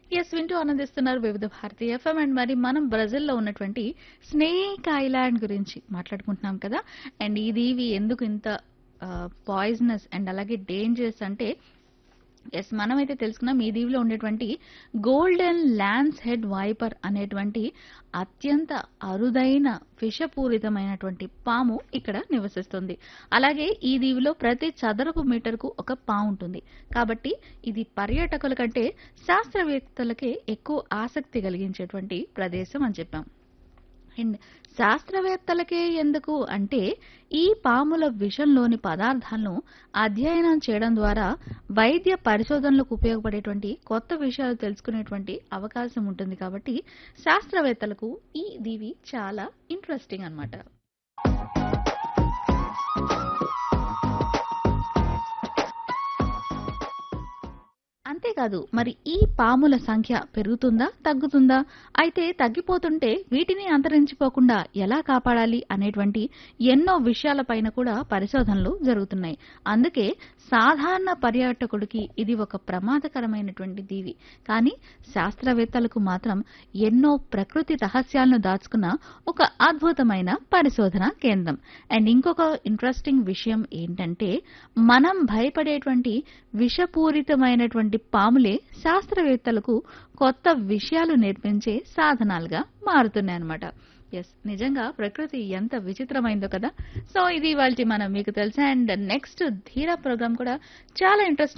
yes వింటూ ఆనందిస్తున్నారు వివిధ భారతి ఎఫ్ఎం అండ్ మరి మనం బ్రెజిల్లో ఉన్నటువంటి స్నేక్ ఐలాండ్ గురించి మాట్లాడుకుంటున్నాం కదా అండ్ ఈ దీవి ఎందుకు ఇంత పాయిజనస్ అండ్ అలాగే డేంజరస్ అంటే ఎస్ మనమైతే తెలుసుకున్నాం ఈ దీవిలో ఉండేటువంటి గోల్డెన్ ల్యాన్స్ హెడ్ వైపర్ అనేటువంటి అత్యంత అరుదైన విషపూరితమైనటువంటి పాము ఇక్కడ నివసిస్తుంది అలాగే ఈ దీవిలో ప్రతి చదరపు మీటర్కు ఒక పాము ఉంటుంది కాబట్టి ఇది పర్యాటకుల కంటే శాస్త్రవేత్తలకే ఎక్కువ ఆసక్తి కలిగించేటువంటి ప్రదేశం అని చెప్పాం అండ్ శాస్త్రవేత్తలకే ఎందుకు అంటే ఈ పాముల విషంలోని పదార్థాలను అధ్యయనం చేయడం ద్వారా వైద్య పరిశోధనలకు ఉపయోగపడేటువంటి కొత్త విషయాలు తెలుసుకునేటువంటి అవకాశం ఉంటుంది కాబట్టి శాస్త్రవేత్తలకు ఈ దీవి చాలా ఇంట్రెస్టింగ్ అన్నమాట అంతేకాదు మరి ఈ పాముల సంఖ్య పెరుగుతుందా తగ్గుతుందా అయితే తగ్గిపోతుంటే వీటిని అంతరించిపోకుండా ఎలా కాపాడాలి అనేటువంటి ఎన్నో విషయాలపైన కూడా పరిశోధనలు జరుగుతున్నాయి అందుకే సాధారణ పర్యాటకుడికి ఇది ఒక ప్రమాదకరమైనటువంటి దీవి కానీ శాస్త్రవేత్తలకు మాత్రం ఎన్నో ప్రకృతి రహస్యాలను దాచుకున్న ఒక అద్భుతమైన పరిశోధన కేంద్రం అండ్ ఇంకొక ఇంట్రెస్టింగ్ విషయం ఏంటంటే మనం భయపడేటువంటి విషపూరితమైనటువంటి పాములే శాస్త్రవేత్తలకు కొత్త విషయాలు నేర్పించే సాధనాలుగా మారుతున్నాయన్నమాట ఎస్ నిజంగా ప్రకృతి ఎంత విచిత్రమైందో కదా సో ఇది వాళ్ళ మనం మీకు తెలుసా అండ్ నెక్స్ట్ ధీరా ప్రోగ్రామ్ కూడా చాలా ఇంట్రెస్ట్